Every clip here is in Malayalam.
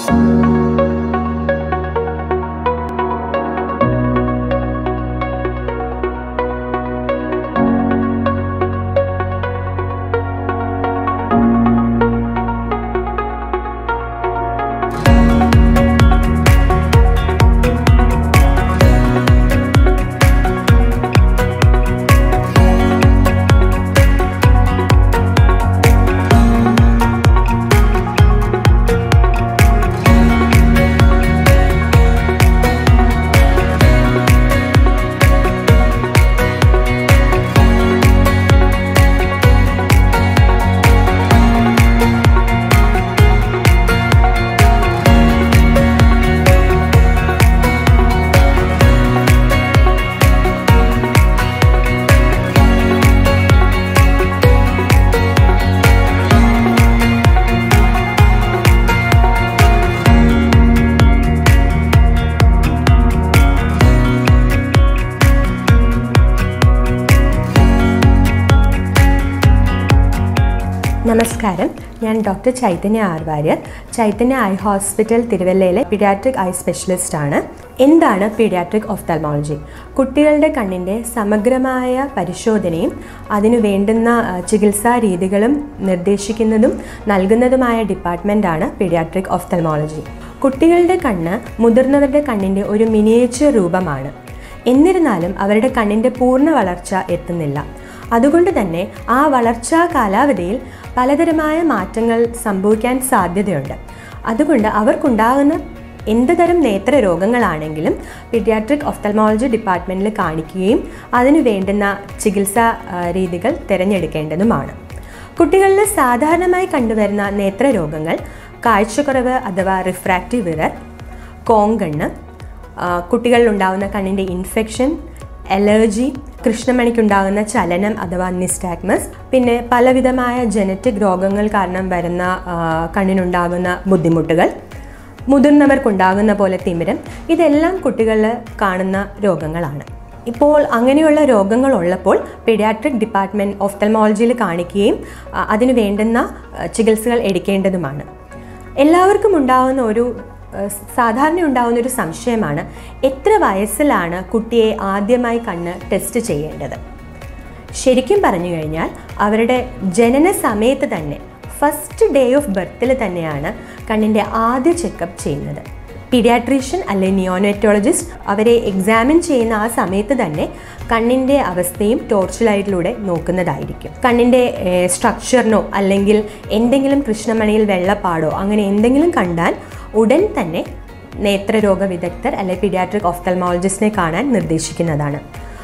നമസ്കാരം ഞാൻ doctor Chaitanya R Warrier Chaitanya eye hospital തിരുവല്ലയിലെ പീഡിയാട്രിക് ഐ സ്പെഷ്യലിസ്റ്റ് ആണ് എന്താണ് പീഡിയാട്രിക് ഓഫ്താൽമോളജി കുട്ടികളുടെ കണ്ണിൻ്റെ സമഗ്രമായ പരിശോധനയും അതിനു വേണ്ടുന്ന ആ, ചികിത്സാ രീതികളും നിർദ്ദേശിക്കുന്നതും നൽകുന്നതുമായ ഡിപ്പാർട്ട്മെൻറ്റാണ് പീഡിയാട്രിക് ഓഫ്താൽമോളജി കുട്ടികളുടെ കണ്ണ് മുതിർന്നവരുടെ കണ്ണിൻ്റെ ഒരു മിനിയേച്ചർ രൂപമാണ് എന്നിരുന്നാലും അവരുടെ കണ്ണിൻ്റെ പൂർണ്ണ വളർച്ച എത്തുന്നില്ല അതുകൊണ്ട് തന്നെ ആ വളർച്ചാ കാലാവധിയിൽ പലതരമായ മാറ്റങ്ങൾ സംഭവിക്കാൻ സാധ്യതയുണ്ട് അതുകൊണ്ട് അവർക്കുണ്ടാകുന്ന എന്ത് തരം നേത്ര രോഗങ്ങളാണെങ്കിലും പീഡിയാട്രിക് ഒഫ്തൽമോളജി ഡിപ്പാർട്ട്മെൻറ്റിൽ കാണിക്കുകയും അതിനു വേണ്ടുന്ന ചികിത്സാ ആ, രീതികൾ തിരഞ്ഞെടുക്കേണ്ടതുമാണ് കുട്ടികളിൽ സാധാരണമായി കണ്ടുവരുന്ന നേത്ര രോഗങ്ങൾ കാഴ്ചക്കുറവ് അഥവാ റിഫ്രാക്റ്റീവ് വിറർ കോങ്കണ്ണ് ആ, കുട്ടികളിലുണ്ടാകുന്ന കണ്ണിൻ്റെ ഇൻഫെക്ഷൻ അലർജി കൃഷ്ണമണിക്കുണ്ടാകുന്ന ചലനം അഥവാ നിസ്റ്റാഗ്മസ് പിന്നെ പലവിധമായ ജനറ്റിക് രോഗങ്ങൾ കാരണം വരുന്ന ആ, കണ്ണിനുണ്ടാകുന്ന ബുദ്ധിമുട്ടുകൾ മുതിർന്നവർക്കുണ്ടാകുന്ന പോലെ തിമിരം ഇതെല്ലാം കുട്ടികളിൽ കാണുന്ന രോഗങ്ങളാണ് ഇപ്പോൾ അങ്ങനെയുള്ള രോഗങ്ങൾ ഉള്ളപ്പോൾ പീഡിയാട്രിക് ഡിപ്പാർട്ട്മെൻറ്റ് ഓഫ്തൽമോളജിയിൽ കാണിക്കുകയും ആ, അതിന് വേണ്ടുന്ന ആ, ചികിത്സകൾ എടുക്കേണ്ടതുമാണ് എല്ലാവർക്കും ഉണ്ടാകുന്ന ഒരു ഏഹ്, സാധാരണ ഉണ്ടാകുന്ന ഒരു സംശയമാണ് എത്ര വയസ്സിലാണ് കുട്ടിയെ ആദ്യമായി കണ്ണ് ടെസ്റ്റ് ചെയ്യേണ്ടത് ശരിക്കും പറഞ്ഞു കഴിഞ്ഞാൽ അവരുടെ ജനന സമയത്ത് തന്നെ ഫസ്റ്റ് ഡേ ഓഫ് ബർത്തിൽ തന്നെയാണ് കണ്ണിൻ്റെ ആദ്യ ചെക്കപ്പ് ചെയ്യുന്നത് പീഡിയാട്രീഷ്യൻ അല്ലെങ്കിൽ നിയോനറ്റോളജിസ്റ്റ് അവരെ എക്സാമിൻ ചെയ്യുന്ന ആ സമയത്ത് തന്നെ കണ്ണിൻ്റെ അവസ്ഥയും ടോർച്ച് ലൈറ്റിലൂടെ നോക്കുന്നതായിരിക്കും കണ്ണിൻ്റെ സ്ട്രക്ചറിനോ അല്ലെങ്കിൽ എന്തെങ്കിലും കൃഷ്ണമണിയിൽ വെള്ളപ്പാടോ അങ്ങനെ എന്തെങ്കിലും കണ്ടാൽ ഉടൻ തന്നെ നേത്രരോഗ വിദഗ്ധർ അല്ലെങ്കിൽ പീഡിയാട്രിക് ഓഫ്തൽമോളജിസ്റ്റിനെ കാണാൻ നിർദ്ദേശിക്കുന്നതാണ്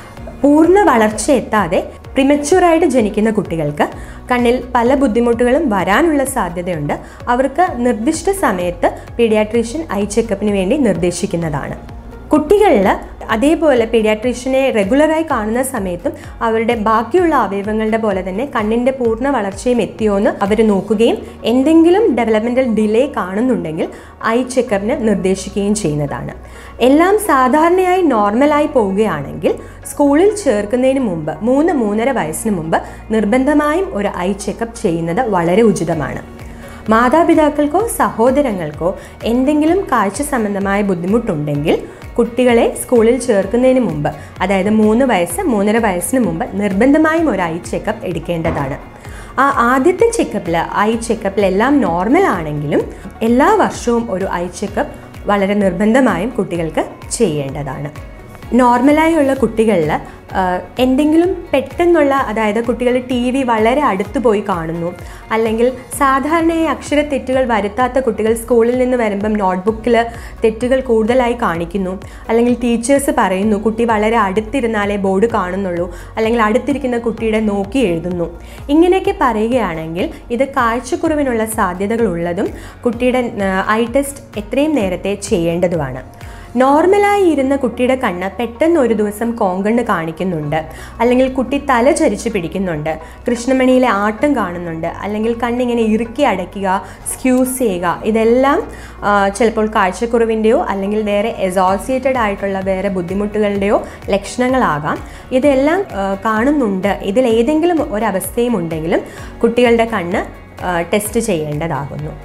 പൂർണ്ണ വളർച്ച എത്താതെ പ്രിമച്യൂറായിട്ട് ജനിക്കുന്ന കുട്ടികൾക്ക് കണ്ണിൽ പല ബുദ്ധിമുട്ടുകളും വരാനുള്ള സാധ്യതയുണ്ട് അവർക്ക് നിർദ്ദിഷ്ട സമയത്ത് പീഡിയാട്രീഷ്യൻ ഐ ചെക്കപ്പിന് വേണ്ടി നിർദ്ദേശിക്കുന്നതാണ് കുട്ടികളിൽ അതേപോലെ പീഡിയാട്രീഷ്യനെ റെഗുലറായി കാണുന്ന സമയത്തും അവരുടെ ബാക്കിയുള്ള അവയവങ്ങളുടെ പോലെ തന്നെ കണ്ണിൻ്റെ പൂർണ്ണ വളർച്ചയും എത്തിയോ എന്ന് അവർ നോക്കുകയും എന്തെങ്കിലും ഡെവലപ്മെൻറ്റൽ ഡിലേ കാണുന്നുണ്ടെങ്കിൽ ഐ ചെക്കപ്പിന് നിർദ്ദേശിക്കുകയും ചെയ്യുന്നതാണ് എല്ലാം സാധാരണയായി നോർമലായി പോവുകയാണെങ്കിൽ സ്കൂളിൽ ചേർക്കുന്നതിന് മുമ്പ് മൂന്ന് മൂന്നര വയസ്സിന് മുമ്പ് നിർബന്ധമായും ഒരു ഐ ചെക്കപ്പ് ചെയ്യുന്നത് വളരെ ഉചിതമാണ് മാതാപിതാക്കൾക്കോ സഹോദരങ്ങൾക്കോ എന്തെങ്കിലും കാഴ്ച സംബന്ധമായ ബുദ്ധിമുട്ടുണ്ടെങ്കിൽ കുട്ടികളെ സ്കൂളിൽ ചേർക്കുന്നതിന് മുമ്പ് അതായത് മൂന്ന് വയസ്സ് മൂന്നര വയസ്സിന് മുമ്പ് നിർബന്ധമായും ഒരു ഐ ചെക്കപ്പ് എടുക്കേണ്ടതാണ് ആ ആദ്യത്തെ ചെക്കപ്പിൽ ഐ ചെക്കപ്പിൽ എല്ലാം നോർമൽ ആണെങ്കിലും എല്ലാ വർഷവും ഒരു ഐ ചെക്കപ്പ് വളരെ നിർബന്ധമായും കുട്ടികൾക്ക് ചെയ്യേണ്ടതാണ് നോർമലായുള്ള കുട്ടികളിൽ എന്തെങ്കിലും പെട്ടെന്നുള്ള അതായത് കുട്ടികൾ ടി വി വളരെ അടുത്ത് പോയി കാണുന്നു അല്ലെങ്കിൽ സാധാരണയായി അക്ഷര തെറ്റുകൾ വരുത്താത്ത കുട്ടികൾ സ്കൂളിൽ നിന്ന് വരുമ്പം നോട്ട്ബുക്കിൽ തെറ്റുകൾ കൂടുതലായി കാണിക്കുന്നു അല്ലെങ്കിൽ ടീച്ചേഴ്സ് പറയുന്നു കുട്ടി വളരെ അടുത്തിരുന്നാലേ ബോർഡ് കാണുന്നുള്ളൂ അല്ലെങ്കിൽ അടുത്തിരിക്കുന്ന കുട്ടിയുടെ നോക്കി എഴുതുന്നു ഇങ്ങനെയൊക്കെ പറയുകയാണെങ്കിൽ ഇത് കാഴ്ചക്കുറവിനുള്ള സാധ്യതകളുള്ളതും കുട്ടിയുടെ ഐ ടെസ്റ്റ് എത്രയും നേരത്തെ ചെയ്യേണ്ടതുമാണ് നോർമലായി ഇരുന്ന കുട്ടിയുടെ കണ്ണ് പെട്ടെന്ന് ഒരു ദിവസം കോങ്കണ്ണ് കാണിക്കുന്നുണ്ട് അല്ലെങ്കിൽ കുട്ടി തല ചരിച്ച് പിടിക്കുന്നുണ്ട് കൃഷ്ണമണിയിലെ ആട്ടം കാണുന്നുണ്ട് അല്ലെങ്കിൽ കണ്ണിങ്ങനെ ഇറുക്കി അടയ്ക്കുക സ്ക്യൂസ് ചെയ്യുക ഇതെല്ലാം ആ, ചിലപ്പോൾ കാഴ്ചക്കുറവിൻ്റെയോ അല്ലെങ്കിൽ വേറെ അസോസിയേറ്റഡ് ആയിട്ടുള്ള വേറെ ബുദ്ധിമുട്ടുകളുടെയോ ലക്ഷണങ്ങളാകാം ഇതെല്ലാം ആ, കാണുന്നുണ്ട് ഇതിൽ ഏതെങ്കിലും ഒരവസ്ഥയും ഉണ്ടെങ്കിലും കുട്ടികളുടെ കണ്ണ് ആ, ടെസ്റ്റ് ചെയ്യേണ്ടതാകുന്നു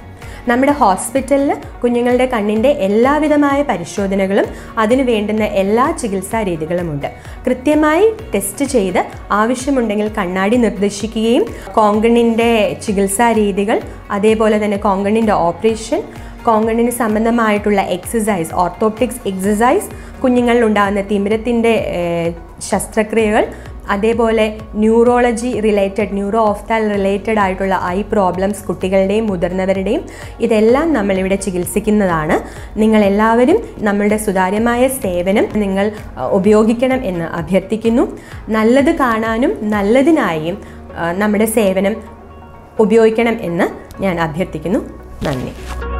നമ്മുടെ ഹോസ്പിറ്റലിൽ കുഞ്ഞുങ്ങളുടെ കണ്ണിൻ്റെ എല്ലാവിധമായ പരിശോധനകളും അതിന് വേണ്ടുന്ന എല്ലാ ചികിത്സാ രീതികളുമുണ്ട് കൃത്യമായി ടെസ്റ്റ് ചെയ്ത് ആവശ്യമുണ്ടെങ്കിൽ കണ്ണാടി നിർദ്ദേശിക്കുകയും കോങ്കണിൻ്റെ ചികിത്സാ രീതികൾ അതേപോലെ തന്നെ കോങ്കണിൻ്റെ ഓപ്പറേഷൻ കോങ്കണിന് സംബന്ധമായിട്ടുള്ള എക്സസൈസ് ഓർത്തോപ്റ്റിക്സ് എക്സസൈസ് കുഞ്ഞുങ്ങളിൽ ഉണ്ടാകുന്ന തിമിരത്തിൻ്റെ ശസ്ത്രക്രിയകൾ അതേപോലെ neurology related neuro ophthal related ആയിട്ടുള്ള ഐ പ്രോബ്ലംസ് കുട്ടികളുടെയും മുതിർന്നവരുടെയും ഇതെല്ലാം നമ്മളിവിടെ ചികിത്സിക്കുന്നതാണ് നിങ്ങൾ എല്ലാവരും നമ്മളുടെ സുതാര്യമായ സേവനം നിങ്ങൾ അഹ്, ഉപയോഗിക്കണം എന്ന് അഭ്യർത്ഥിക്കുന്നു നല്ലത് കാണാനും നല്ലതിനായും അഹ്, നമ്മുടെ സേവനം ഉപയോഗിക്കണം എന്ന് ഞാൻ അഭ്യർത്ഥിക്കുന്നു നന്ദി